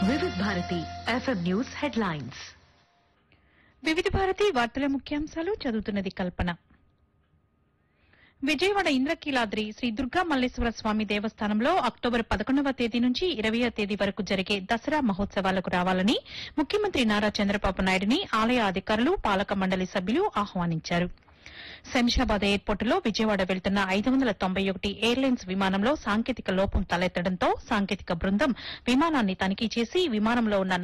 వివిధ Bharati FM news headlines వివిధ భారతి వార్తల ముఖ్యాంశాలు చదువుతున్నది కల్పన విజయవాడ ఇంద్రకీలాద్రి శ్రీ దుర్గా మల్లేశ్వర స్వామి దేవస్థానంలో అక్టోబర్ పదకొండవ తేదీ నుంచి ఇరవయో తేదీ వరకు జరిగే దసరా మహోత్సవాలకు రావాలని ముఖ్యమంత్రి నారా చంద్రబాబు నాయుడిని ఆలయ అధికారులు పాలక మండలి సభ్యులు ఆహ్వానించారు శంషాబాద్ ఎయిర్పోర్టులో విజయవాడ వెళ్తున్న ఐదు వందల తొంభై ఒకటి ఎయిర్లైన్స్ విమానంలో సాంకేతిక లోపం తలెత్తడంతో సాంకేతిక బృందం విమానాన్ని తనిఖీ చేసి విమానంలో ఉన్న